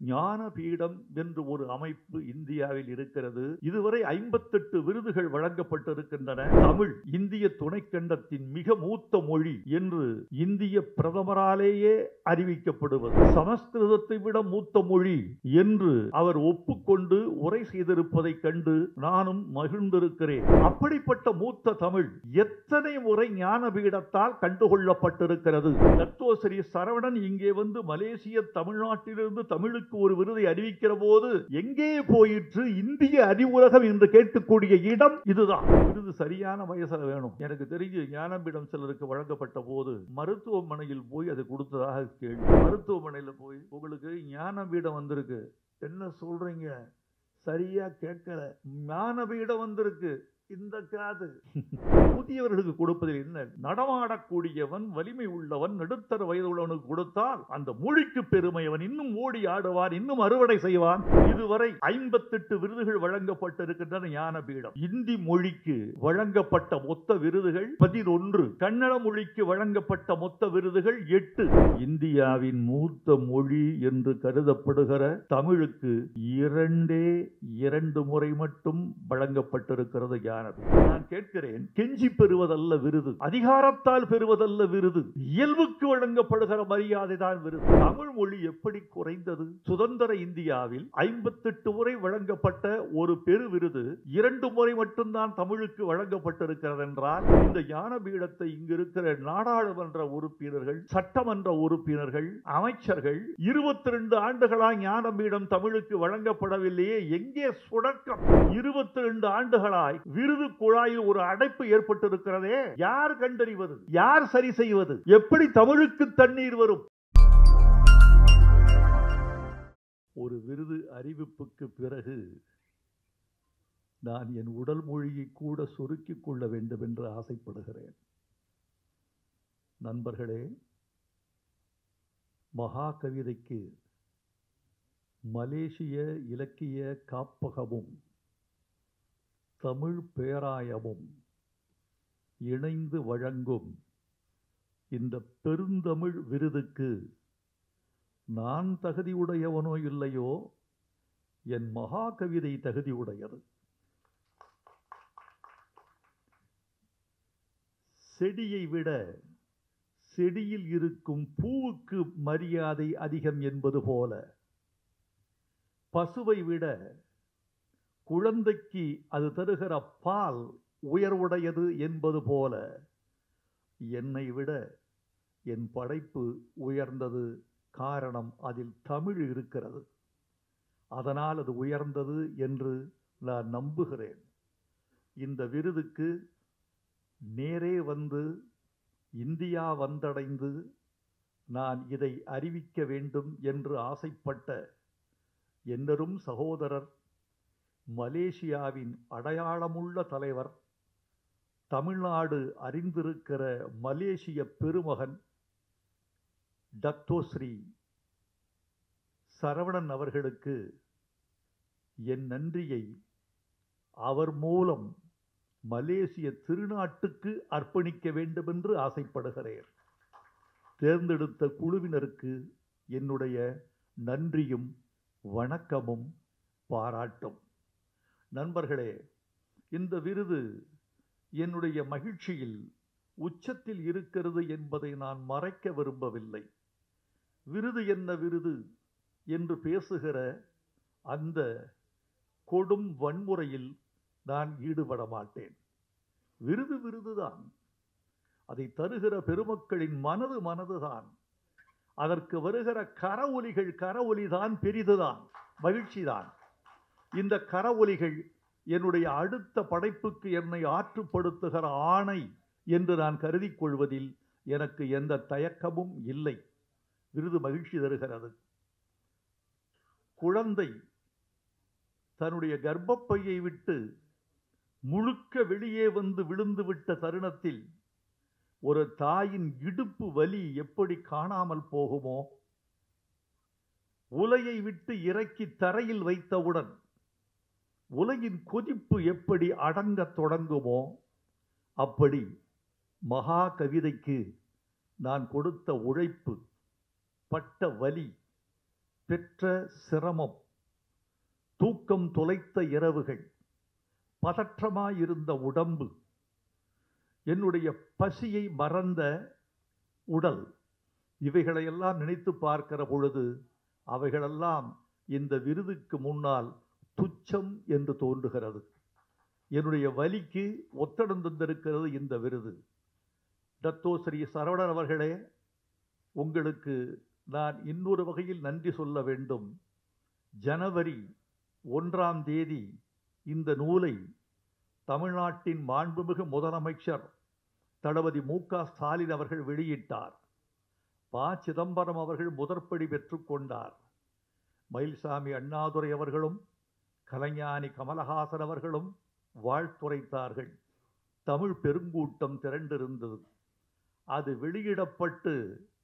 ஞானபீடம் என்று ஒரு அமைப்பு இந்தியாவில் இருக்கிறது இதுவரை ஐம்பத்தெட்டு விருதுகள் வழங்கப்பட்டிருக்கின்றன தமிழ் இந்திய துணைக்கண்டத்தின் மிக மூத்த மொழி என்று இந்திய பிரதமராலேயே அறிவிக்கப்படுவது சமஸ்கிருதத்தை விட மூத்த மொழி என்று அவர் ஒப்புக்கொண்டு உரை செய்திருப்பதைக் கண்டு நானும் மகிழ்ந்திருக்கிறேன் அப்படிப்பட்ட மூத்த தமிழ் எத்தனை முறை ஞானபீடத்தால் கண்டுகொள்ளப்பட்டிருக்கிறது தத்துவஸ்ரீ சரவணன் இங்கே வந்து மலேசிய தமிழ்நாட்டிலிருந்து தமிழுக்கு ஒரு விருதை அறிவிக்கிற போது எங்கே போயிற்று இந்திய அறிவுலகம் என்று கேட்கக்கூடிய இடம் இதுதான் விருது சரியான வயசுல வேணும் எனக்கு தெரிஞ்சு ஞானபீடம் சிலருக்கு வழங்கப்பட்ட போது மருத்துவமனையில் போய் அதை கொடுத்ததாக கேள்வி மருத்துவமனையில் போய் உங்களுக்கு ஞானபீடம் வந்திருக்கு என்ன சொல்றீங்க சரியா கேட்கல ஞானபீடம் வந்திருக்கு இந்த காது புதியவர்களுக்கு கொடுப்பதில் என்ன நடமாடக்கூடியவன் வலிமை உள்ளவன் நடுத்தர வயது உள்ளவனுக்கு கொடுத்தால் அந்த மொழிக்கு பெருமை அவன் இன்னும் ஓடி ஆடுவான் இன்னும் அறுவடை செய்வான் இதுவரை ஐம்பத்தெட்டு விருதுகள் வழங்கப்பட்டிருக்கின்றன ஞானபீடம் இந்தி மொழிக்கு வழங்கப்பட்ட மொத்த விருதுகள் பதினொன்று கன்னட மொழிக்கு வழங்கப்பட்ட மொத்த விருதுகள் எட்டு இந்தியாவின் மூத்த மொழி என்று கருதப்படுகிற தமிழுக்கு இரண்டே இரண்டு முறை மட்டும் வழங்கப்பட்டிருக்கிறது ஞானபீடம் நான் கேட்கிறேன் கெஞ்சி பெறுவதல்ல விருது அதிகாரத்தால் பெறுவதல்ல விருது இயல்புக்கு வழங்கப்படுகிற மரியாதை தான் விருது தமிழ் மொழி எப்படி குறைந்தது சுதந்திர இந்தியாவில் ஐம்பத்தெட்டு முறை வழங்கப்பட்ட ஒரு பெரு விருது இரண்டு முறை மட்டும்தான் தமிழுக்கு வழங்கப்பட்டிருக்கிறது என்றால் இந்த ஞானபீடத்தை இங்கு இருக்கிற நாடாளுமன்ற உறுப்பினர்கள் சட்டமன்ற உறுப்பினர்கள் அமைச்சர்கள் இருபத்தி ரெண்டு ஆண்டுகளாய் ஞானபீடம் தமிழுக்கு வழங்கப்படவில்லையே எங்கே சுடக்கம் இருபத்தி ரெண்டு ஆண்டுகளாய் விருது குழாயில் ஒரு அடைப்பு ஏற்பட்டிருக்கிறதே யார் கண்டறிவது யார் சரி செய்வது எப்படி தமிழுக்கு தண்ணீர் வரும் ஒரு விருது அறிவிப்புக்கு பிறகு நான் என் உடல் மொழியை கூட சுருக்கிக் கொள்ள வேண்டும் என்று ஆசைப்படுகிறேன் நண்பர்களே மகா கவிதைக்கு மலேசிய இலக்கிய காப்பகமும் தமிழ் பேராயமும் இணைந்து வழங்கும் இந்த பெருந்தமிழ் விருதுக்கு நான் தகுதியுடையவனோ இல்லையோ என் மகா கவிதை தகுதியுடையது செடியை விட செடியில் இருக்கும் பூவுக்கு மரியாதை அதிகம் என்பது போல பசுவை விட குழந்தைக்கு அது தருகிற பால் உயர்வுடையது என்பது போல என்னை விட என் படைப்பு உயர்ந்தது காரணம் அதில் தமிழ் இருக்கிறது அதனால் அது உயர்ந்தது என்று நான் நம்புகிறேன் இந்த விருதுக்கு நேரே வந்து இந்தியா வந்தடைந்து நான் இதை அறிவிக்க வேண்டும் என்று ஆசைப்பட்ட என்னரும் சகோதரர் மலேசியாவின் அடையாளமுள்ள தலைவர் தமிழ்நாடு அறிந்திருக்கிற மலேசிய பெருமகன் டத்தோஸ்ரீ சரவணன் அவர்களுக்கு என் நன்றியை அவர் மூலம் மலேசிய திருநாட்டுக்கு அர்ப்பணிக்க வேண்டும் என்று ஆசைப்படுகிறேன் தேர்ந்தெடுத்த குழுவினருக்கு என்னுடைய நன்றியும் வணக்கமும் பாராட்டும் நண்பர்களே இந்த விருது என்னுடைய மகிழ்ச்சியில் உச்சத்தில் இருக்கிறது என்பதை நான் மறைக்க விரும்பவில்லை விருது என்ன விருது என்று பேசுகிற அந்த கொடும் வன்முறையில் நான் ஈடுபட மாட்டேன் விருது விருதுதான் அதை தருகிற பெருமக்களின் மனது மனதுதான் அதற்கு வருகிற கரவொலிகள் கரவொலிதான் பெரிதுதான் மகிழ்ச்சிதான் இந்த கரவொலிகள் என்னுடைய அடுத்த படைப்புக்கு என்னை ஆற்றுப்படுத்துகிற ஆணை என்று நான் கருதி கொள்வதில் எனக்கு எந்த தயக்கமும் இல்லை விருது மகிழ்ச்சி தருகிறது குழந்தை தன்னுடைய கர்ப்பப்பையை விட்டு முழுக்க வெளியே வந்து விழுந்து விட்ட தருணத்தில் ஒரு தாயின் இடுப்பு வலி எப்படி காணாமல் போகுமோ உலையை விட்டு இறக்கி தரையில் வைத்தவுடன் உலகின் கொதிப்பு எப்படி அடங்கத் தொடங்குமோ அப்படி மகா கவிதைக்கு நான் கொடுத்த உழைப்பு பட்ட வலி பெற்ற சிரமம் தூக்கம் தொலைத்த இரவுகள் பதற்றமாயிருந்த உடம்பு என்னுடைய பசியை மறந்த உடல் இவைகளையெல்லாம் நினைத்து பார்க்கிற பொழுது அவைகளெல்லாம் இந்த விருதுக்கு முன்னால் துச்சம் என்று தோன்றுகிறது என்னுடைய வலிக்கு ஒத்தடம் தந்திருக்கிறது இந்த விருது டத்தோ ஸ்ரீ சரவணன் அவர்களே உங்களுக்கு நான் இன்னொரு வகையில் நன்றி சொல்ல வேண்டும் ஜனவரி ஒன்றாம் தேதி இந்த நூலை தமிழ்நாட்டின் மாண்புமிகு முதலமைச்சர் தளபதி மு க ஸ்டாலின் அவர்கள் வெளியிட்டார் ப சிதம்பரம் அவர்கள் முதற்படி பெற்றுக்கொண்டார் மயில்சாமி அண்ணாதுரை அவர்களும் கலைஞானி கமலஹாசன் அவர்களும் வாழ்த்துரைத்தார்கள் தமிழ் பெருங்கூட்டம் திரண்டிருந்தது அது வெளியிடப்பட்டு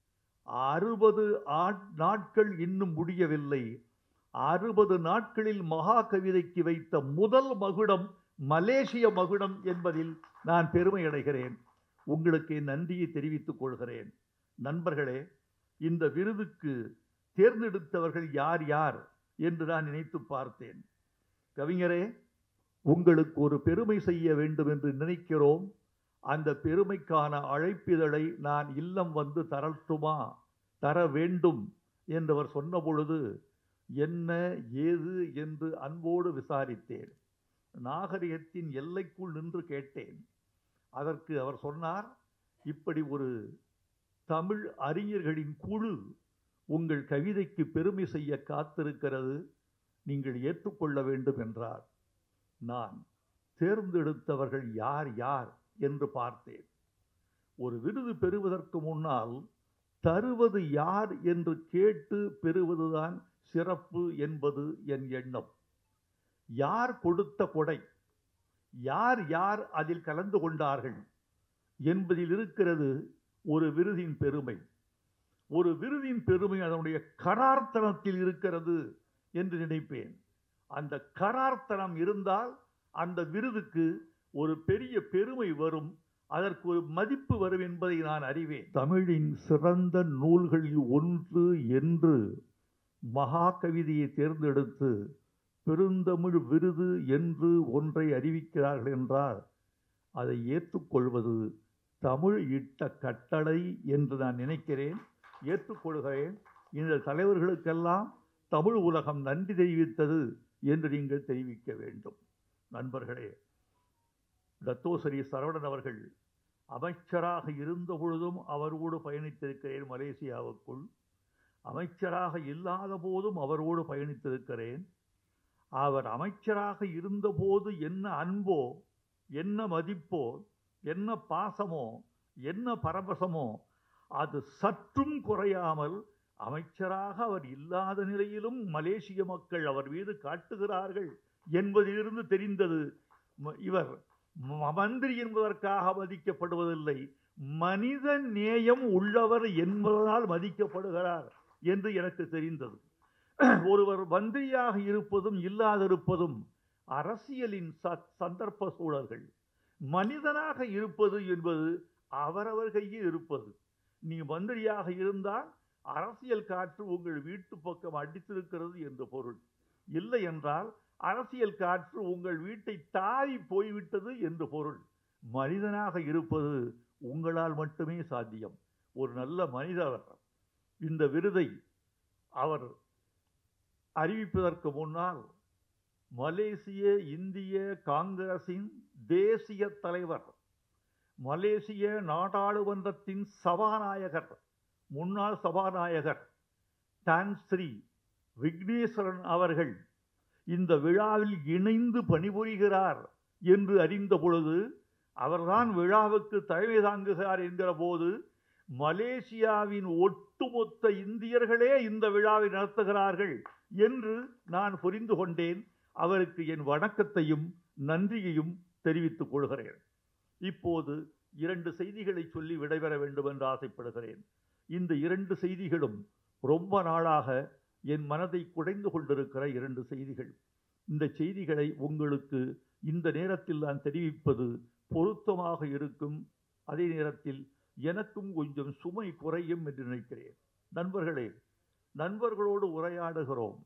அறுபது நாட்கள் இன்னும் முடியவில்லை அறுபது நாட்களில் மகா கவிதைக்கு வைத்த முதல் மகுடம் மலேசிய மகுடம் என்பதில் நான் பெருமை அடைகிறேன் உங்களுக்கு என் நன்றியை தெரிவித்துக் கொள்கிறேன் நண்பர்களே இந்த விருதுக்கு தேர்ந்தெடுத்தவர்கள் யார் யார் என்று நான் நினைத்து பார்த்தேன் கவிஞரே உங்களுக்கு ஒரு பெருமை செய்ய வேண்டும் என்று நினைக்கிறோம் அந்த பெருமைக்கான அழைப்பிதழை நான் இல்லம் வந்து தரட்டுமா தர வேண்டும் என்றவர் சொன்ன பொழுது என்ன ஏது என்று அன்போடு விசாரித்தேன் நாகரிகத்தின் எல்லைக்குள் நின்று கேட்டேன் அதற்கு அவர் சொன்னார் இப்படி ஒரு தமிழ் அறிஞர்களின் குழு உங்கள் கவிதைக்கு பெருமை செய்ய காத்திருக்கிறது நீங்கள் ஏற்றுக்கொள்ள வேண்டும் என்றார் நான் தேர்ந்தெடுத்தவர்கள் யார் யார் என்று பார்த்தேன் ஒரு விருது பெறுவதற்கு முன்னால் தருவது யார் என்று கேட்டு பெறுவதுதான் சிறப்பு என்பது என் எண்ணம் யார் கொடுத்த கொடை யார் யார் அதில் கலந்து கொண்டார்கள் என்பதில் இருக்கிறது ஒரு விருதின் பெருமை ஒரு விருதின் பெருமை அதனுடைய கரார்த்தனத்தில் இருக்கிறது என்று நினைப்பேன் அந்த கரார்த்தனம் இருந்தால் அந்த விருதுக்கு ஒரு பெரிய பெருமை வரும் அதற்கு ஒரு மதிப்பு வரும் என்பதை நான் அறிவேன் தமிழின் சிறந்த நூல்களில் ஒன்று என்று மகா கவிதையை தேர்ந்தெடுத்து பெருந்தமிழ் விருது என்று ஒன்றை அறிவிக்கிறார்கள் என்றால் அதை ஏற்றுக்கொள்வது தமிழ் இட்ட கட்டளை என்று நான் நினைக்கிறேன் ஏற்றுக்கொள்கிறேன் இந்த தலைவர்களுக்கெல்லாம் தமிழ் உலகம் நன்றி தெரிவித்தது என்று நீங்கள் தெரிவிக்க வேண்டும் நண்பர்களே தத்தோசரி சரவணன் அவர்கள் அமைச்சராக இருந்த பொழுதும் அவரோடு பயணித்திருக்கிறேன் மலேசியாவுக்குள் அமைச்சராக இல்லாத போதும் அவரோடு பயணித்திருக்கிறேன் அவர் அமைச்சராக இருந்தபோது என்ன அன்போ என்ன மதிப்போ என்ன பாசமோ என்ன பரவசமோ அது சற்றும் குறையாமல் அமைச்சராக அவர் இல்லாத நிலையிலும் மலேசிய மக்கள் அவர் மீது காட்டுகிறார்கள் என்பதிலிருந்து தெரிந்தது இவர் மந்திரி என்பதற்காக மதிக்கப்படுவதில்லை மனித நேயம் உள்ளவர் என்பதனால் மதிக்கப்படுகிறார் என்று எனக்கு தெரிந்தது ஒருவர் மந்திரியாக இருப்பதும் இல்லாதிருப்பதும் அரசியலின் சந்தர்ப்ப சூழல்கள் மனிதனாக இருப்பது என்பது அவரவர் கையில் இருப்பது நீ மந்திரியாக இருந்தால் அரசியல் காற்று உங்கள் வீட்டு பக்கம் அடித்திருக்கிறது என்று பொருள் இல்லை என்றால் அரசியல் காற்று உங்கள் வீட்டை தாவி போய்விட்டது என்று பொருள் மனிதனாக இருப்பது உங்களால் மட்டுமே சாத்தியம் ஒரு நல்ல மனிதர் இந்த விருதை அவர் அறிவிப்பதற்கு முன்னால் மலேசிய இந்திய காங்கிரசின் தேசிய தலைவர் மலேசிய நாடாளுமன்றத்தின் சபாநாயகர் முன்னாள் சபாநாயகர் டான் ஸ்ரீ விக்னேஸ்வரன் அவர்கள் இந்த விழாவில் இணைந்து பணிபுரிகிறார் என்று அறிந்த பொழுது அவர்தான் விழாவுக்கு தலைமை தாங்குகிறார் என்கிற போது மலேசியாவின் ஒட்டுமொத்த இந்தியர்களே இந்த விழாவை நடத்துகிறார்கள் என்று நான் புரிந்து கொண்டேன் அவருக்கு என் வணக்கத்தையும் நன்றியையும் தெரிவித்துக் கொள்கிறேன் இப்போது இரண்டு செய்திகளை சொல்லி விடைபெற வேண்டும் என்று ஆசைப்படுகிறேன் இந்த இரண்டு செய்திகளும் ரொம்ப நாளாக என் மனதை குடைந்து கொண்டிருக்கிற இரண்டு செய்திகள் இந்த செய்திகளை உங்களுக்கு இந்த நேரத்தில் நான் தெரிவிப்பது பொருத்தமாக இருக்கும் அதே நேரத்தில் எனக்கும் கொஞ்சம் சுமை குறையும் என்று நினைக்கிறேன் நண்பர்களே நண்பர்களோடு உரையாடுகிறோம்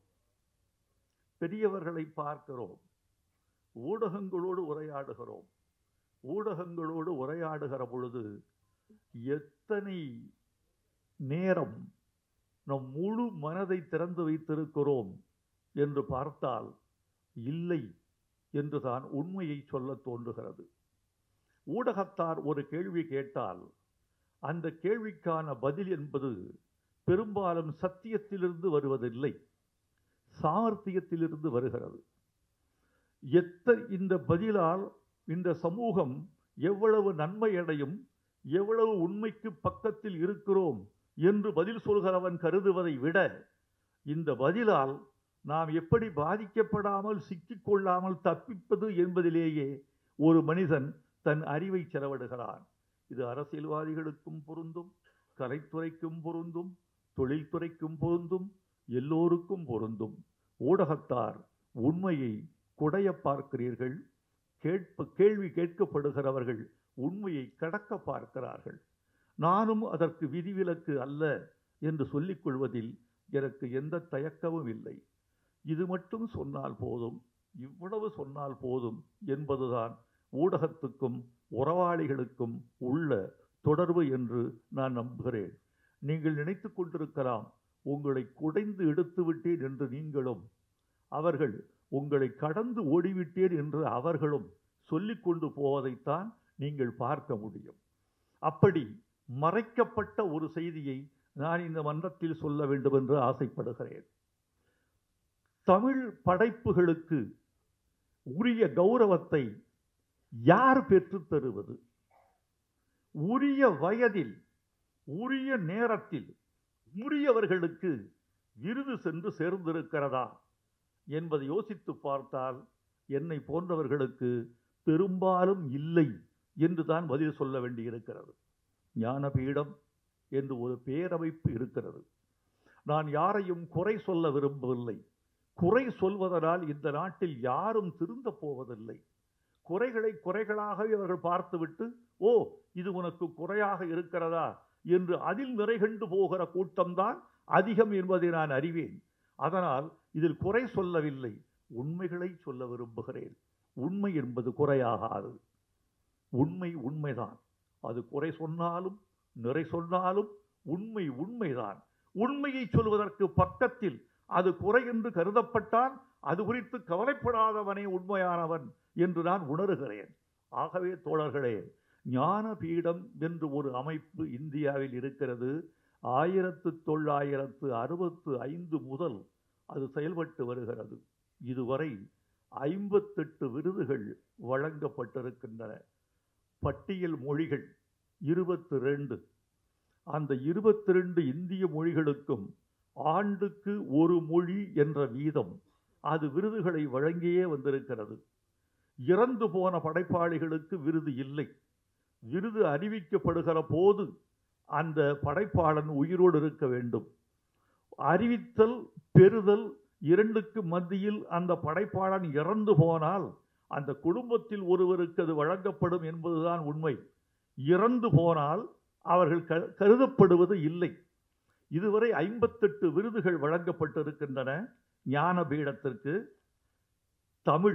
பெரியவர்களை பார்க்கிறோம் ஊடகங்களோடு உரையாடுகிறோம் ஊடகங்களோடு உரையாடுகிற பொழுது எத்தனை நேரம் நம் முழு மனதை திறந்து வைத்திருக்கிறோம் என்று பார்த்தால் இல்லை என்றுதான் உண்மையை சொல்ல தோன்றுகிறது ஊடகத்தார் ஒரு கேள்வி கேட்டால் அந்த கேள்விக்கான பதில் என்பது பெரும்பாலும் சத்தியத்திலிருந்து வருவதில்லை சாமர்த்தியத்திலிருந்து வருகிறது எத்த இந்த பதிலால் இந்த சமூகம் எவ்வளவு நன்மை அடையும் எவ்வளவு உண்மைக்கு பக்கத்தில் இருக்கிறோம் என்று பதில் சொல்கிறவன் கருதுவதை விட இந்த பதிலால் நாம் எப்படி பாதிக்கப்படாமல் சிக்கிக்கொள்ளாமல் தப்பிப்பது என்பதிலேயே ஒரு மனிதன் தன் அறிவை செலவிடுகிறான் இது அரசியல்வாதிகளுக்கும் பொருந்தும் கலைத்துறைக்கும் பொருந்தும் தொழில்துறைக்கும் பொருந்தும் எல்லோருக்கும் பொருந்தும் ஊடகத்தார் உண்மையை குடைய பார்க்கிறீர்கள் கேட்ப கேள்வி கேட்கப்படுகிறவர்கள் உண்மையை கடக்க பார்க்கிறார்கள் நானும் அதற்கு விதிவிலக்கு அல்ல என்று சொல்லிக் கொள்வதில் எனக்கு எந்த தயக்கமும் இல்லை இது மட்டும் சொன்னால் போதும் இவ்வளவு சொன்னால் போதும் என்பதுதான் ஊடகத்துக்கும் உறவாளிகளுக்கும் உள்ள தொடர்பு என்று நான் நம்புகிறேன் நீங்கள் நினைத்து கொண்டிருக்கலாம் உங்களை குடைந்து எடுத்து விட்டேன் என்று நீங்களும் அவர்கள் உங்களை கடந்து ஓடிவிட்டேன் என்று அவர்களும் சொல்லிக் கொண்டு போவதைத்தான் நீங்கள் பார்க்க முடியும் அப்படி மறைக்கப்பட்ட ஒரு செய்தியை நான் இந்த மன்றத்தில் சொல்ல வேண்டும் என்று ஆசைப்படுகிறேன் தமிழ் படைப்புகளுக்கு உரிய கௌரவத்தை யார் பெற்றுத் தருவது உரிய வயதில் உரிய நேரத்தில் உரியவர்களுக்கு விருது சென்று சேர்ந்திருக்கிறதா என்பதை யோசித்து பார்த்தால் என்னை போன்றவர்களுக்கு பெரும்பாலும் இல்லை என்று தான் பதில் சொல்ல வேண்டியிருக்கிறது ஞானபீடம் என்று ஒரு பேரமைப்பு இருக்கிறது நான் யாரையும் குறை சொல்ல விரும்பவில்லை குறை சொல்வதனால் இந்த நாட்டில் யாரும் திருந்த போவதில்லை குறைகளை குறைகளாகவே அவர்கள் பார்த்துவிட்டு ஓ இது உனக்கு குறையாக இருக்கிறதா என்று அதில் நிறைகண்டு போகிற கூட்டம்தான் அதிகம் என்பதை நான் அறிவேன் அதனால் இதில் குறை சொல்லவில்லை உண்மைகளை சொல்ல விரும்புகிறேன் உண்மை என்பது குறையாகாது உண்மை உண்மைதான் அது குறை சொன்னாலும் நிறை சொன்னாலும் உண்மை உண்மைதான் உண்மையை சொல்வதற்கு பக்கத்தில் அது குறை என்று கருதப்பட்டால் அது குறித்து கவலைப்படாதவனே உண்மையானவன் என்று நான் உணர்கிறேன் ஆகவே தோழர்களே ஞான பீடம் என்று ஒரு அமைப்பு இந்தியாவில் இருக்கிறது ஆயிரத்து தொள்ளாயிரத்து அறுபத்து ஐந்து முதல் அது செயல்பட்டு வருகிறது இதுவரை ஐம்பத்தெட்டு விருதுகள் வழங்கப்பட்டிருக்கின்றன பட்டியல் மொழிகள் இருபத்தி ரெண்டு அந்த இருபத்தி ரெண்டு இந்திய மொழிகளுக்கும் ஆண்டுக்கு ஒரு மொழி என்ற வீதம் அது விருதுகளை வழங்கியே வந்திருக்கிறது இறந்து போன படைப்பாளிகளுக்கு விருது இல்லை விருது அறிவிக்கப்படுகிற போது அந்த படைப்பாளன் உயிரோடு இருக்க வேண்டும் அறிவித்தல் பெறுதல் இரண்டுக்கு மத்தியில் அந்த படைப்பாளன் இறந்து போனால் அந்த குடும்பத்தில் ஒருவருக்கு அது வழங்கப்படும் என்பதுதான் உண்மை இறந்து போனால் அவர்கள் க கருதப்படுவது இல்லை இதுவரை ஐம்பத்தெட்டு விருதுகள் வழங்கப்பட்டிருக்கின்றன ஞான பீடத்திற்கு தமிழ்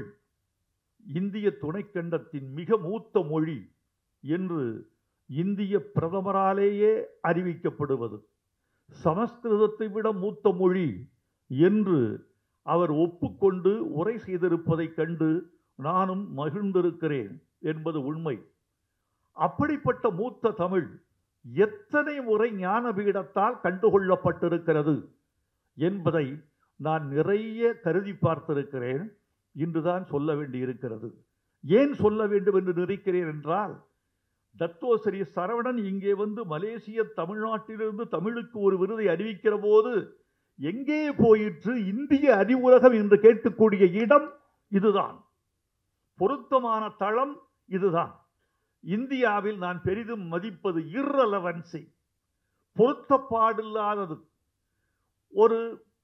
இந்திய துணைக்கண்டத்தின் மிக மூத்த மொழி என்று இந்திய பிரதமராலேயே அறிவிக்கப்படுவது சமஸ்கிருதத்தை விட மூத்த மொழி என்று அவர் ஒப்புக்கொண்டு உரை செய்திருப்பதைக் கண்டு நானும் மகிழ்ந்திருக்கிறேன் என்பது உண்மை அப்படிப்பட்ட மூத்த தமிழ் எத்தனை முறை ஞானபீடத்தால் கண்டுகொள்ளப்பட்டிருக்கிறது என்பதை நான் நிறைய கருதி பார்த்திருக்கிறேன் இன்றுதான் சொல்ல வேண்டியிருக்கிறது ஏன் சொல்ல வேண்டும் என்று நினைக்கிறேன் என்றால் தத்தோசரி சரவணன் இங்கே வந்து மலேசிய தமிழ்நாட்டிலிருந்து தமிழுக்கு ஒரு விருதை அறிவிக்கிற போது எங்கே போயிற்று இந்திய அறிவுலகம் என்று கேட்கக்கூடிய இடம் இதுதான் பொருத்தமான தளம் இதுதான் இந்தியாவில் நான் பெரிதும் மதிப்பது irrelevancy பொருத்தப்பாடில்லாதது ஒரு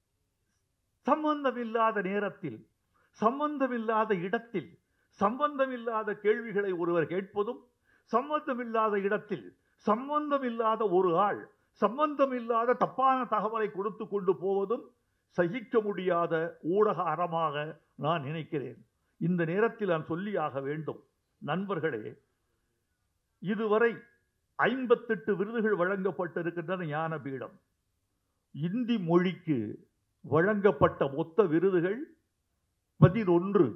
சம்பந்தமில்லாத நேரத்தில் சம்பந்தமில்லாத இடத்தில் சம்பந்தமில்லாத கேள்விகளை ஒருவர் கேட்பதும் சம்பந்தமில்லாத இடத்தில் சம்பந்தமில்லாத ஒரு ஆள் சம்பந்தம் இல்லாத தப்பான தகவலை கொடுத்து கொண்டு போவதும் சகிக்க முடியாத ஊடக அறமாக நான் நினைக்கிறேன் இந்த நேரத்தில் நான் சொல்லியாக வேண்டும் நண்பர்களே இதுவரை ஐம்பத்தெட்டு விருதுகள் வழங்கப்பட்டிருக்கின்றன ஞானபீடம் இந்தி மொழிக்கு வழங்கப்பட்ட மொத்த விருதுகள் பதினொன்று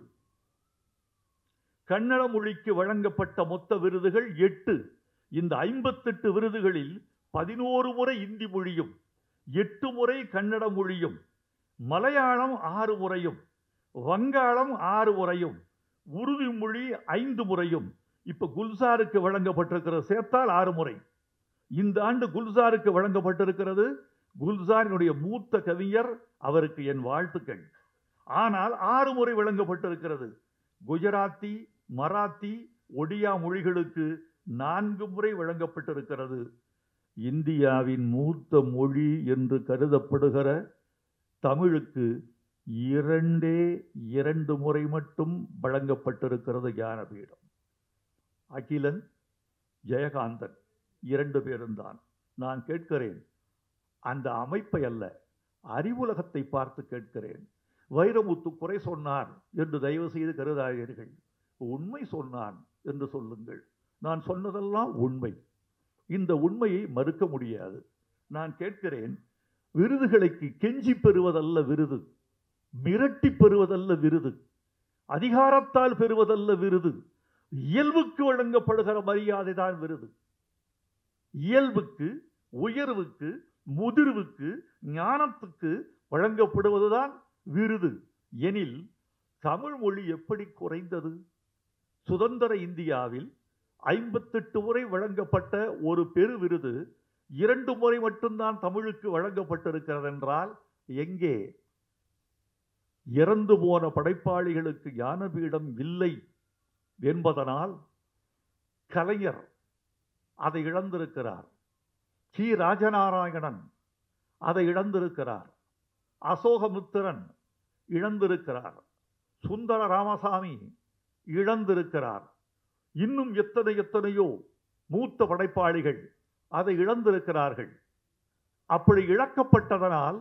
கன்னட மொழிக்கு வழங்கப்பட்ட மொத்த விருதுகள் எட்டு இந்த ஐம்பத்தெட்டு விருதுகளில் பதினோரு முறை இந்தி மொழியும் எட்டு முறை கன்னட மொழியும் மலையாளம் ஆறு முறையும் வங்காளம் ஆறு முறையும் உருது மொழி ஐந்து முறையும் இப்ப குல்சாருக்கு வழங்கப்பட்டிருக்கிறது சேர்த்தால் ஆறு முறை இந்த ஆண்டு குல்சாருக்கு வழங்கப்பட்டிருக்கிறது குல்சாரினுடைய மூத்த கவிஞர் அவருக்கு என் வாழ்த்துக்கள் ஆனால் ஆறு முறை வழங்கப்பட்டிருக்கிறது குஜராத்தி மராத்தி ஒடியா மொழிகளுக்கு நான்கு முறை வழங்கப்பட்டிருக்கிறது இந்தியாவின் மூத்த மொழி என்று கருதப்படுகிற தமிழுக்கு இரண்டே இரண்டு முறை மட்டும் வழங்கப்பட்டிருக்கிறது ஞானபீடம் அகிலன் ஜெயகாந்தன் இரண்டு பேரும் தான் நான் கேட்கிறேன் அந்த அமைப்பை அல்ல அறிவுலகத்தை பார்த்து கேட்கிறேன் வைரமுத்து குறை சொன்னார் என்று தயவு செய்து கருதாதீர்கள் உண்மை சொன்னான் என்று சொல்லுங்கள் நான் சொன்னதெல்லாம் உண்மை இந்த உண்மையை மறுக்க முடியாது நான் கேட்கிறேன் விருதுகளுக்கு கெஞ்சி பெறுவதல்ல விருது மிரட்டி பெறுவதல்ல விருது அதிகாரத்தால் பெறுவதல்ல விருது இயல்புக்கு வழங்கப்படுகிற மரியாதை தான் விருது இயல்புக்கு உயர்வுக்கு முதிர்வுக்கு ஞானத்துக்கு வழங்கப்படுவதுதான் விருது எனில் தமிழ் மொழி எப்படி குறைந்தது சுதந்திர இந்தியாவில் ஐம்பத்தெட்டு முறை வழங்கப்பட்ட ஒரு பெரு விருது இரண்டு முறை மட்டும்தான் தமிழுக்கு வழங்கப்பட்டிருக்கிறது என்றால் எங்கே இறந்து போன படைப்பாளிகளுக்கு ஞானபீடம் இல்லை என்பதனால் கலைஞர் அதை இழந்திருக்கிறார் கி ராஜநாராயணன் அதை இழந்திருக்கிறார் அசோகமுத்திரன் இழந்திருக்கிறார் சுந்தர ராமசாமி இழந்திருக்கிறார் இன்னும் எத்தனை எத்தனையோ மூத்த படைப்பாளிகள் அதை இழந்திருக்கிறார்கள் அப்படி இழக்கப்பட்டதனால்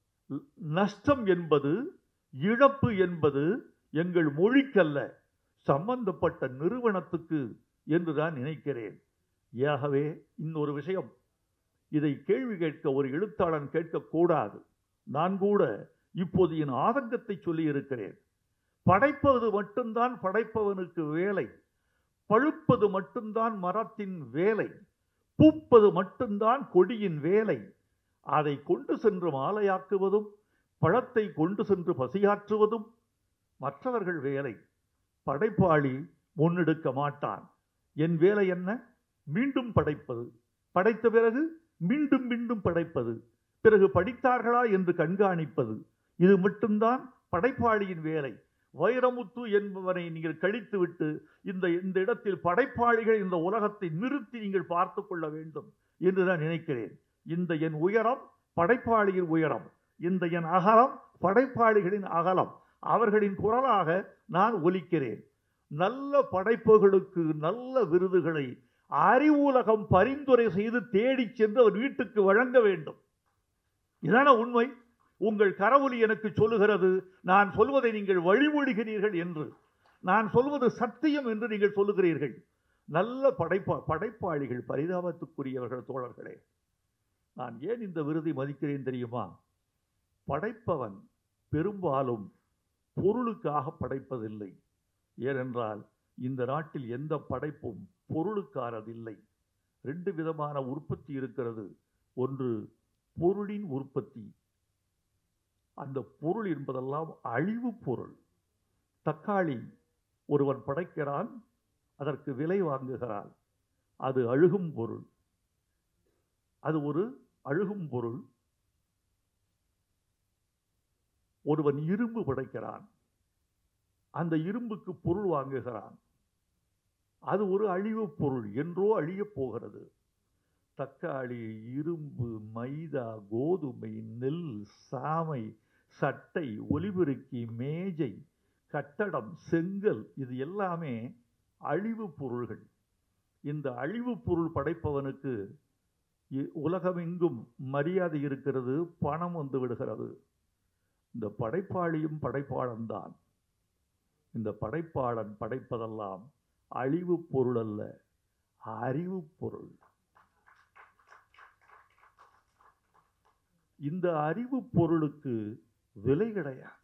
நஷ்டம் என்பது இழப்பு என்பது எங்கள் மொழிக்கல்ல சம்பந்தப்பட்ட நிறுவனத்துக்கு என்று தான் நினைக்கிறேன் ஆகவே இன்னொரு விஷயம் இதை கேள்வி கேட்க ஒரு எழுத்தாளன் கேட்கக்கூடாது நான் கூட இப்போது என் ஆதங்கத்தை சொல்லி இருக்கிறேன் படைப்பது மட்டும்தான் படைப்பவனுக்கு வேலை பழுப்பது மட்டும்தான் மரத்தின் வேலை பூப்பது மட்டும்தான் கொடியின் வேலை அதை கொண்டு சென்று மாலையாக்குவதும் பழத்தை கொண்டு சென்று பசியாற்றுவதும் மற்றவர்கள் வேலை படைப்பாளி முன்னெடுக்க மாட்டான் என் வேலை என்ன மீண்டும் படைப்பது படைத்த பிறகு மீண்டும் மீண்டும் படைப்பது பிறகு படித்தார்களா என்று கண்காணிப்பது இது மட்டும்தான் படைப்பாளியின் வேலை வைரமுத்து என்பவனை நீங்கள் கழித்துவிட்டு இந்த இந்த இடத்தில் படைப்பாளிகள் இந்த உலகத்தை நிறுத்தி நீங்கள் பார்த்து கொள்ள வேண்டும் என்று நான் நினைக்கிறேன் இந்த என் உயரம் படைப்பாளியின் உயரம் இந்த என் அகலம் படைப்பாளிகளின் அகலம் அவர்களின் குரலாக நான் ஒலிக்கிறேன் நல்ல படைப்புகளுக்கு நல்ல விருதுகளை அறிவுலகம் பரிந்துரை செய்து தேடிச் சென்று அவர் வீட்டுக்கு வழங்க வேண்டும் இதான உண்மை உங்கள் கரவொலி எனக்கு சொல்லுகிறது நான் சொல்வதை நீங்கள் வழிமொழிகிறீர்கள் என்று நான் சொல்வது சத்தியம் என்று நீங்கள் சொல்லுகிறீர்கள் நல்ல படைப்பா படைப்பாளிகள் பரிதாபத்துக்குரியவர்கள் தோழர்களே நான் ஏன் இந்த விருதை மதிக்கிறேன் தெரியுமா படைப்பவன் பெரும்பாலும் பொருளுக்காக படைப்பதில்லை ஏனென்றால் இந்த நாட்டில் எந்த படைப்பும் பொருளுக்கானதில்லை ரெண்டு விதமான உற்பத்தி இருக்கிறது ஒன்று பொருளின் உற்பத்தி அந்த பொருள் என்பதெல்லாம் அழிவு பொருள் தக்காளி ஒருவன் படைக்கிறான் அதற்கு விலை வாங்குகிறான் அது அழுகும் பொருள் அது ஒரு அழுகும் பொருள் ஒருவன் இரும்பு படைக்கிறான் அந்த இரும்புக்கு பொருள் வாங்குகிறான் அது ஒரு அழிவு பொருள் என்றோ அழியப் போகிறது தக்காளி இரும்பு மைதா கோதுமை நெல் சாமை சட்டை ஒலிபெருக்கி மேஜை கட்டடம் செங்கல் இது எல்லாமே அழிவு பொருள்கள் இந்த அழிவு பொருள் படைப்பவனுக்கு இ- உலகமெங்கும் மரியாதை இருக்கிறது பணம் வந்து விடுகிறது இந்த படைப்பாளியும் படைப்பாளன்தான் இந்த படைப்பாளன் படைப்பதெல்லாம் அழிவு பொருள் அல்ல அறிவு பொருள் இந்த அறிவு பொருளுக்கு விலை கிடையாது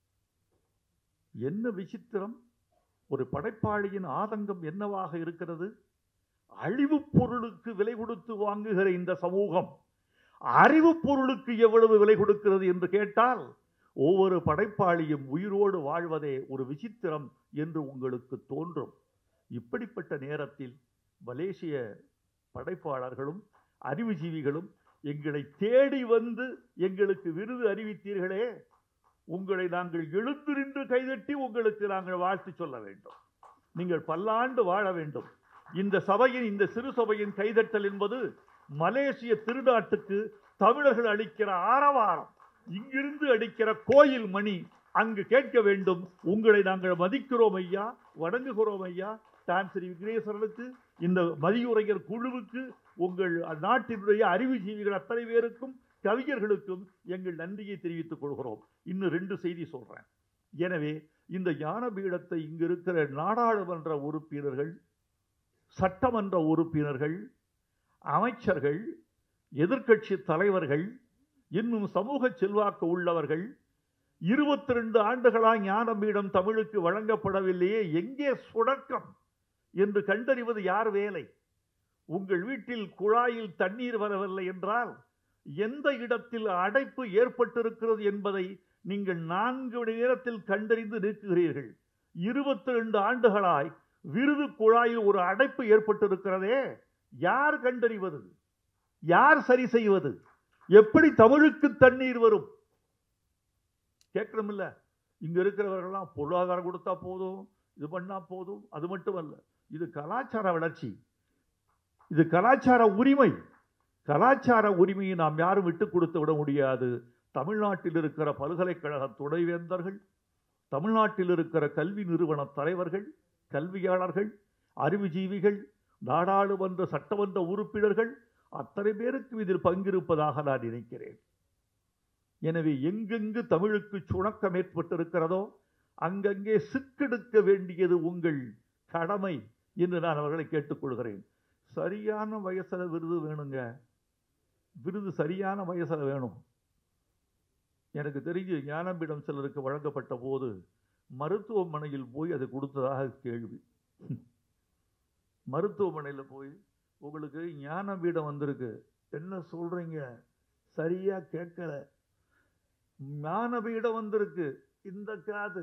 என்ன விசித்திரம் ஒரு படைப்பாளியின் ஆதங்கம் என்னவாக இருக்கிறது அழிவு பொருளுக்கு விலை கொடுத்து வாங்குகிற இந்த சமூகம் அறிவு பொருளுக்கு எவ்வளவு விலை கொடுக்கிறது என்று கேட்டால் ஒவ்வொரு படைப்பாளியும் உயிரோடு வாழ்வதே ஒரு விசித்திரம் என்று உங்களுக்கு தோன்றும் இப்படிப்பட்ட நேரத்தில் மலேசிய படைப்பாளர்களும் அறிவுஜீவிகளும் எங்களை தேடி வந்து எங்களுக்கு விருது அறிவித்தீர்களே உங்களை நாங்கள் எழுந்திருந்து கைதட்டி உங்களுக்கு நாங்கள் வாழ்த்து சொல்ல வேண்டும் நீங்கள் பல்லாண்டு வாழ வேண்டும் இந்த சபையின் இந்த சிறு சபையின் கைதட்டல் என்பது மலேசிய திருநாட்டுக்கு தமிழர்கள் அளிக்கிற ஆரவாரம் இங்கிருந்து அடிக்கிற கோயில் மணி அங்கு கேட்க வேண்டும் உங்களை நாங்கள் மதிக்கிறோம் ஐயா வணங்குகிறோம் ஐயா தான் ஸ்ரீ விக்னேஸ்வரனுக்கு இந்த மதியுரையர் குழுவுக்கு உங்கள் நாட்டினுடைய அறிவுஜீவிகள் அத்தனை பேருக்கும் கவிஞர்களுக்கும் எங்கள் நன்றியை தெரிவித்துக் கொள்கிறோம் இன்னும் ரெண்டு செய்தி சொல்றேன் எனவே இந்த ஞான பீடத்தை இங்கு இருக்கிற நாடாளுமன்ற உறுப்பினர்கள் சட்டமன்ற உறுப்பினர்கள் அமைச்சர்கள் எதிர்க்கட்சி தலைவர்கள் இன்னும் சமூக செல்வாக்கு உள்ளவர்கள் இருபத்தி ரெண்டு ஆண்டுகளாக ஞானபீடம் தமிழுக்கு வழங்கப்படவில்லையே எங்கே சுடக்கம் என்று கண்டறிவது யார் வேலை உங்கள் வீட்டில் குழாயில் தண்ணீர் வரவில்லை என்றால் எந்த இடத்தில் அடைப்பு ஏற்பட்டிருக்கிறது என்பதை நீங்கள் நான்கு மணி நேரத்தில் கண்டறிந்து நீக்குகிறீர்கள் இருபத்தி ரெண்டு ஆண்டுகளாய் விருது குழாயில் ஒரு அடைப்பு ஏற்பட்டிருக்கிறதே யார் கண்டறிவது யார் சரி செய்வது எப்படி தமிழுக்கு தண்ணீர் வரும் கேட்கணும் இல்ல இங்க இருக்கிறவர்கள்லாம் பொருளாதாரம் கொடுத்தா போதும் இது பண்ணா போதும் அது மட்டுமல்ல இது கலாச்சார வளர்ச்சி இது கலாச்சார உரிமை கலாச்சார உரிமையை நாம் யாரும் விட்டு கொடுத்து விட முடியாது தமிழ்நாட்டில் இருக்கிற பல்கலைக்கழக துணைவேந்தர்கள் தமிழ்நாட்டில் இருக்கிற கல்வி நிறுவன தலைவர்கள் கல்வியாளர்கள் அறிவுஜீவிகள் நாடாளுமன்ற சட்டமன்ற உறுப்பினர்கள் அத்தனை பேருக்கு இதில் பங்கிருப்பதாக நான் நினைக்கிறேன் எனவே எங்கெங்கு தமிழுக்கு சுணக்கம் ஏற்பட்டிருக்கிறதோ அங்கங்கே சிக்கெடுக்க வேண்டியது உங்கள் கடமை என்று நான் அவர்களை கேட்டுக்கொள்கிறேன் சரியான வயசுல விருது வேணுங்க விருது சரியான வயசுல வேணும் எனக்கு தெரிஞ்சு ஞானபீடம் சிலருக்கு வழங்கப்பட்ட போது மருத்துவமனையில் போய் அது கொடுத்ததாக கேள்வி மருத்துவமனையில் போய் உங்களுக்கு ஞானபீடம் வந்திருக்கு என்ன சொல்றீங்க சரியா கேட்கல ஞானபீடம் வந்திருக்கு இந்த காது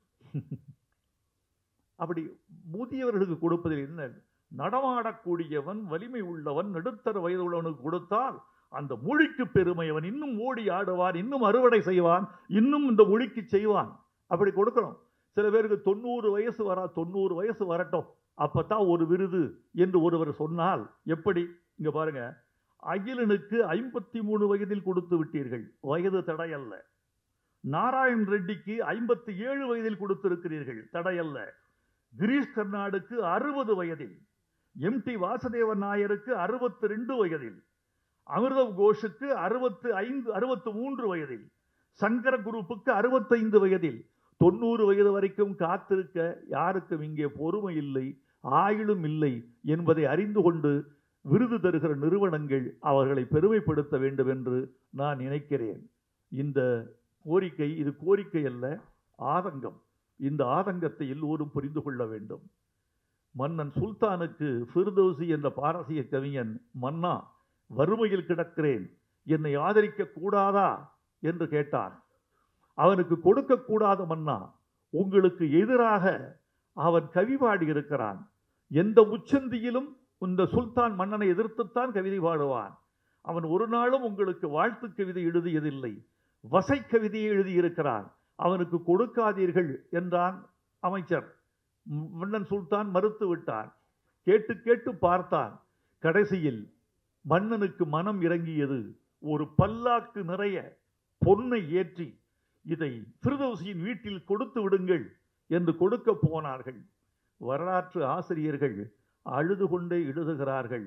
அப்படி முதியவர்களுக்கு கொடுப்பதில் என்ன நடமாடக்கூடியவன் வலிமை உள்ளவன் நடுத்தர வயது உள்ளவனுக்கு கொடுத்தால் அந்த மொழிக்கு பெருமை அவன் இன்னும் ஓடி ஆடுவான் இன்னும் அறுவடை செய்வான் இன்னும் இந்த மொழிக்கு செய்வான் அப்படி கொடுக்கணும் சில பேருக்கு தொண்ணூறு வயசு வரா தொண்ணூறு வயசு வரட்டும் அப்பதான் ஒரு விருது என்று ஒருவர் சொன்னால் எப்படி இங்க பாருங்க அகிலனுக்கு ஐம்பத்தி மூணு வயதில் கொடுத்து விட்டீர்கள் வயது தடையல்ல நாராயண் ரெட்டிக்கு ஐம்பத்தி ஏழு வயதில் கொடுத்திருக்கிறீர்கள் தடையல்ல கிரீஷ் கர்நாடுக்கு அறுபது வயதில் எம் டி வாசுதேவன் நாயருக்கு அறுபத்தி ரெண்டு வயதில் அமிர்தவ் கோஷுக்கு அறுபத்து ஐந்து அறுபத்து மூன்று வயதில் சங்கர குரூப்புக்கு அறுபத்தைந்து வயதில் தொண்ணூறு வயது வரைக்கும் காத்திருக்க யாருக்கும் இங்கே பொறுமை இல்லை ஆயுளும் இல்லை என்பதை அறிந்து கொண்டு விருது தருகிற நிறுவனங்கள் அவர்களை பெருமைப்படுத்த வேண்டும் என்று நான் நினைக்கிறேன் இந்த கோரிக்கை இது கோரிக்கை அல்ல ஆதங்கம் இந்த ஆதங்கத்தை எல்லோரும் புரிந்து கொள்ள வேண்டும் மன்னன் சுல்தானுக்கு ஃபிர்தோசி என்ற பாரசீக கவிஞன் மன்னா வறுமையில் கிடக்கிறேன் என்னை ஆதரிக்க கூடாதா என்று கேட்டான் அவனுக்கு கொடுக்க கூடாத மன்னா உங்களுக்கு எதிராக அவன் கவி பாடி இருக்கிறான் எந்த உச்சந்தியிலும் இந்த சுல்தான் மன்னனை எதிர்த்துத்தான் கவிதை பாடுவான் அவன் ஒரு நாளும் உங்களுக்கு வாழ்த்து கவிதை எழுதியதில்லை வசை கவிதையை எழுதியிருக்கிறான் அவனுக்கு கொடுக்காதீர்கள் என்றான் அமைச்சர் மன்னன் சுல்தான் மறுத்து விட்டான் கேட்டு கேட்டு பார்த்தான் கடைசியில் மன்னனுக்கு மனம் இறங்கியது ஒரு பல்லாக்கு நிறைய பொன்னை ஏற்றி இதை ஃபிர்தௌசியின் வீட்டில் கொடுத்து விடுங்கள் என்று கொடுக்க போனார்கள் வரலாற்று ஆசிரியர்கள் அழுது கொண்டே எழுதுகிறார்கள்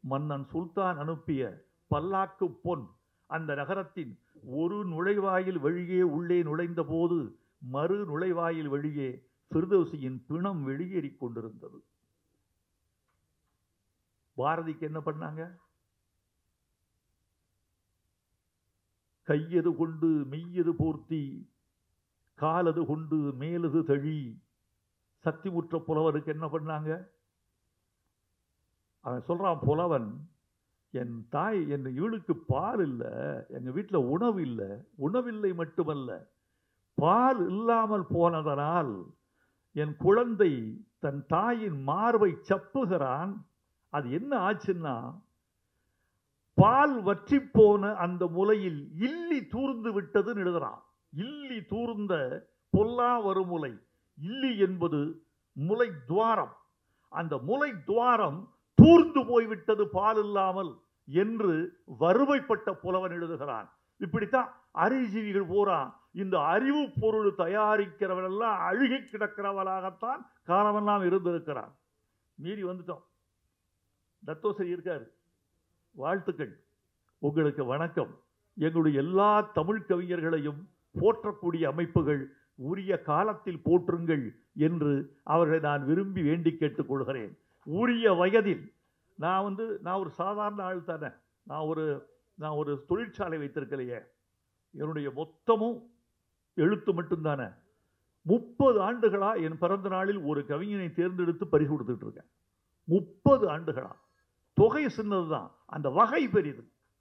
மன்னன் சுல்தான் அனுப்பிய பல்லாக்கு பொன் அந்த நகரத்தின் ஒரு நுழைவாயில் வழியே உள்ளே நுழைந்த போது மறு நுழைவாயில் வழியே ஃபிர்தௌசியின் பிணம் வெளியேறிக் கொண்டிருந்தது பாரதிக்கு என்ன பண்ணாங்க கையது கொண்டு மெய்யது போர்த்தி காலது கொண்டு மேலது தழி சக்திமுற்ற புலவருக்கு என்ன பண்ணாங்க அவன் சொல்றான் புலவன் என் தாய் என் இவளுக்கு பால் இல்லை எங்க வீட்டில் உணவு இல்லை உணவில்லை மட்டுமல்ல பால் இல்லாமல் போனதனால் என் குழந்தை தன் தாயின் மார்பை சப்புகிறான் அது என்ன ஆச்சுன்னா பால் வற்றி போன அந்த முலையில் இல்லி தூர்ந்து விட்டதுன்னு எழுதுறான் இல்லி தூர்ந்த பொல்லா வருமுலை இல்லி என்பது முலை துவாரம் அந்த முலை துவாரம் தூர்ந்து போய்விட்டது பால் இல்லாமல் என்று வறுமைப்பட்ட புலவன் எழுதுகிறான் இப்படித்தான் அறிவுஜீவிகள் பூரா இந்த அறிவு பொருள் தயாரிக்கிறவனெல்லாம் அழுகி கிடக்கிறவனாகத்தான் காலமெல்லாம் இருந்திருக்கிறான் மீறி வந்துட்டோம் தத்தோசரி இருக்காரு வாழ்த்துக்கள் உங்களுக்கு வணக்கம் எங்களுடைய எல்லா தமிழ் கவிஞர்களையும் போற்றக்கூடிய அமைப்புகள் உரிய காலத்தில் போற்றுங்கள் என்று அவர்களை நான் விரும்பி வேண்டி கேட்டுக்கொள்கிறேன் உரிய வயதில் நான் வந்து நான் ஒரு சாதாரண ஆள் தானே நான் ஒரு நான் ஒரு தொழிற்சாலை வைத்திருக்கலையே என்னுடைய மொத்தமும் எழுத்து மட்டும்தானே முப்பது ஆண்டுகளா என் பிறந்த நாளில் ஒரு கவிஞனை தேர்ந்தெடுத்து பரிசு கொடுத்துட்டு இருக்கேன் முப்பது ஆண்டுகளா தொகை சின்னதுதான் அந்த வகை பெரிது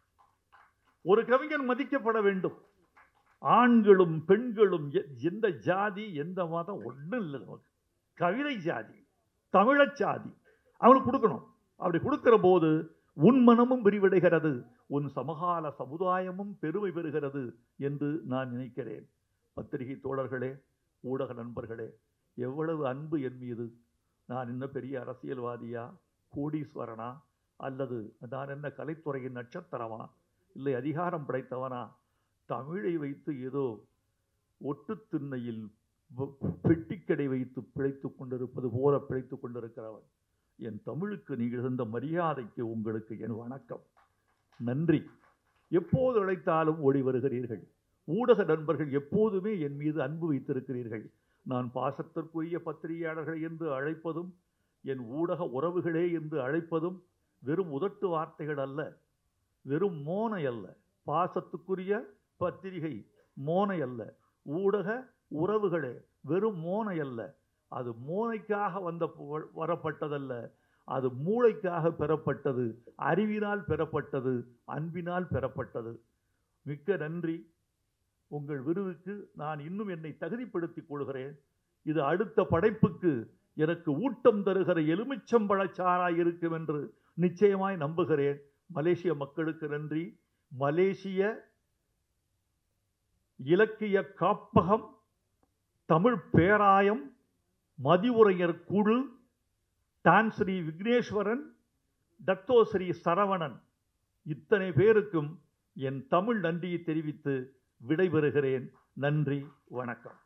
ஒரு கவிஞன் மதிக்கப்பட வேண்டும் ஆண்களும் பெண்களும் எ- எந்த ஜாதி எந்த மதம் ஒன்றும் இல்லை நமக்கு கவிதை ஜாதி தமிழச் ஜாதி அவனுக்கு கொடுக்கணும் அப்படி கொடுக்கிற போது உன் மனமும் விரிவடைகிறது உன் சமகால சமுதாயமும் பெருமை பெறுகிறது என்று நான் நினைக்கிறேன் பத்திரிகை தோழர்களே ஊடக நண்பர்களே எவ்வளவு அன்பு என் மீது நான் என்ன பெரிய அரசியல்வாதியா கோடீஸ்வரனா அல்லது நான் என்ன கலைத்துறையின் நட்சத்திரமா இல்லை அதிகாரம் படைத்தவனா தமிழை வைத்து ஏதோ ஒட்டுத் திண்ணையில் வ- பெட்டிக்கடை வைத்து பிழைத்துக் கொண்டிருப்பது போல பிழைத்துக் கொண்டிருக்கிறவன் என் தமிழுக்கு நீங்கள் இருந்த மரியாதைக்கு உங்களுக்கு என் வணக்கம் நன்றி எப்போது அழைத்தாலும் ஓடி வருகிறீர்கள் ஊடக நண்பர்கள் எப்போதுமே என் மீது அன்பு வைத்திருக்கிறீர்கள் நான் பாசத்திற்குரிய பத்திரிகையாளர்கள் என்று அழைப்பதும் என் ஊடக உறவுகளே என்று அழைப்பதும் வெறும் உதட்டு வார்த்தைகள் அல்ல வெறும் மோனை அல்ல பாசத்துக்குரிய பத்திரிகை மோனை அல்ல ஊடக உறவுகளே வெறும் மோனை அல்ல அது மோனைக்காக வந்த புகழ் வரப்பட்டதல்ல அது மூளைக்காக பெறப்பட்டது அறிவினால் பெறப்பட்டது அன்பினால் பெறப்பட்டது மிக்க நன்றி உங்கள் விருதுக்கு நான் இன்னும் என்னை தகுதிப்படுத்திக் கொள்கிறேன் இது அடுத்த படைப்புக்கு எனக்கு ஊட்டம் தருகிற எலுமிச்சம்பழச்சாராய் இருக்கும் என்று நிச்சயமாய் நம்புகிறேன் மலேசிய மக்களுக்கு நன்றி மலேசிய இலக்கிய காப்பகம் தமிழ் பேராயம் மதிவுரையர் குழு தான் ஸ்ரீ விக்னேஸ்வரன் டத்தோ ஸ்ரீ சரவணன் இத்தனை பேருக்கும் என் தமிழ் நன்றியை தெரிவித்து விடைபெறுகிறேன் நன்றி வணக்கம்